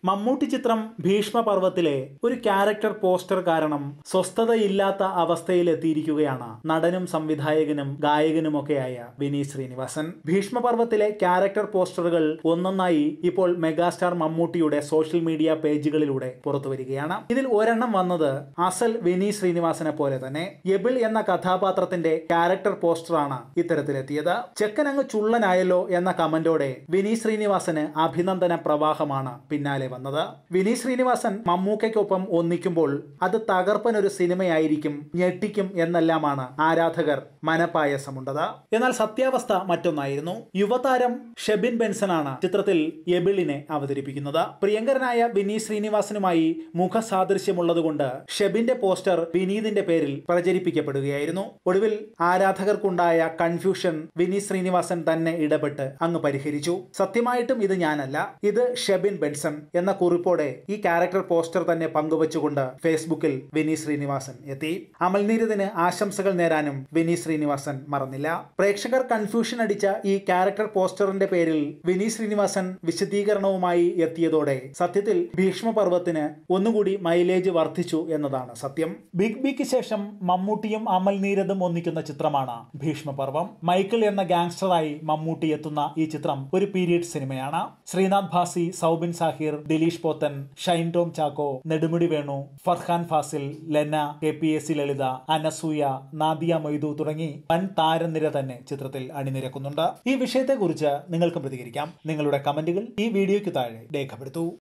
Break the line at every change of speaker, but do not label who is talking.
മമ്മൂട്ടി ചിത്രം ഭീഷ്മപർവത്തിലെ ഒരു character poster കാരണം സ്വസ്ഥതയില്ലാത്ത അവസ്ഥയിലെത്തിയിരിക്കുകയാണ് നടനും സംവിധായകനും ഗായകനുമൊക്കെയായ വിനീത് ശ്രീനിവാസൻ ഭീഷ്മപർവത്തിലെ ക്യാരക്ടർ പോസ്റ്ററുകൾ ഒന്നൊന്നായി ഇപ്പോൾ മെഗാസ്റ്റാർ മമ്മൂട്ടിയുടെ സോഷ്യൽ മീഡിയ പേജുകളിലൂടെ പുറത്തുവരികയാണ് ഇതിൽ ഒരെണ്ണം വന്നത് അസൽ വിനീത് ശ്രീനിവാസനെ പോലെ തന്നെ എബിൾ എന്ന കഥാപാത്രത്തിന്റെ ക്യാരക്ടർ പോസ്റ്ററാണ് ഇത്തരത്തിലെത്തിയത് ചെക്കൻ അങ്ങ് ചുള്ളനായല്ലോ എന്ന കമന്റോടെ വിനീത് ശ്രീനിവാസന് അഭിനന്ദന പ്രവാഹമാണ് പിന്നാലെ വന്നത് വിനീത് ശ്രീനിവാസൻ മമ്മൂക്കയ്ക്കൊപ്പം ഒന്നിക്കുമ്പോൾ അത് തകർപ്പൻ ഒരു സിനിമയായിരിക്കും ഞെട്ടിക്കും എന്നെല്ലാമാണ് ആരാധകർ മനപായസമുണ്ടത് എന്നാൽ സത്യാവസ്ഥ മറ്റൊന്നായിരുന്നു യുവതാരം ഷെബിൻ ബെൻസനാണ് ചിത്രത്തിൽ എബിളിനെ അവതരിപ്പിക്കുന്നത് പ്രിയങ്കരനായ വിനീത് ശ്രീനിവാസനുമായി മുഖസാദൃശ്യമുള്ളതുകൊണ്ട് ഷെബിന്റെ പോസ്റ്റർ വിനീതിന്റെ പേരിൽ പ്രചരിപ്പിക്കപ്പെടുകയായിരുന്നു ഒടുവിൽ ആരാധകർക്കുണ്ടായ കൺഫ്യൂഷൻ വിനീത് ശ്രീനിവാസൻ തന്നെ ഇടപെട്ട് അങ്ങ് പരിഹരിച്ചു സത്യമായിട്ടും ഇത് ഞാനല്ല ഇത് ഷെബിൻ ബെൻസൺ എന്ന കുറിപ്പോടെ ഈ ക്യാരക്ടർ പോസ്റ്റർ തന്നെ പങ്കുവച്ചുകൊണ്ട് ഫേസ്ബുക്കിൽ വിനീത് ശ്രീനിവാസൻ എത്തി അമൽനീരദിന് ആശംസകൾ നേരാനും വിനീത് ശ്രീനിവാസൻ മറന്നില്ല പ്രേക്ഷകർ കൺഫ്യൂഷൻ അടിച്ച ഈ ക്യാരക്ടർ പോസ്റ്ററിന്റെ പേരിൽ വിനീത് ശ്രീനിവാസൻ വിശദീകരണവുമായി എത്തിയതോടെ സത്യത്തിൽ ഭീഷ്മപർവത്തിന് ഒന്നുകൂടി മൈലേജ് വർദ്ധിച്ചു എന്നതാണ് സത്യം ബിഗ് ബിക്ക് ശേഷം മമ്മൂട്ടിയും അമൽ നീരദും ഒന്നിക്കുന്ന ചിത്രമാണ് ഭീഷ്മപർവം മൈക്കിൾ എന്ന ഗാങ്സ്റ്ററായി മമ്മൂട്ടി എത്തുന്ന ഈ ചിത്രം ഒരു പീരിയഡ് സിനിമയാണ് Sreenath Bhasi Soubin Shahir Dileesh Pothan Shine Tom Chacko Nedumudi Venu Farhaan Faasil Lena K P S C Lalitha Anasuya Nadiya Moidu തുടങ്ങി വൻ താരനിര തന്നെ ചിത്രത്തിൽ അണിനിരക്കുന്നുണ്ട് ഈ വിഷയത്തെക്കുറിച്ച് നിങ്ങൾക്ക് പ്രതികരിക്കാം നിങ്ങളുടെ കമന്റുകൾ ഈ വീഡിയോയ്ക്ക് താഴെ രേഖപ്പെടുത്തൂ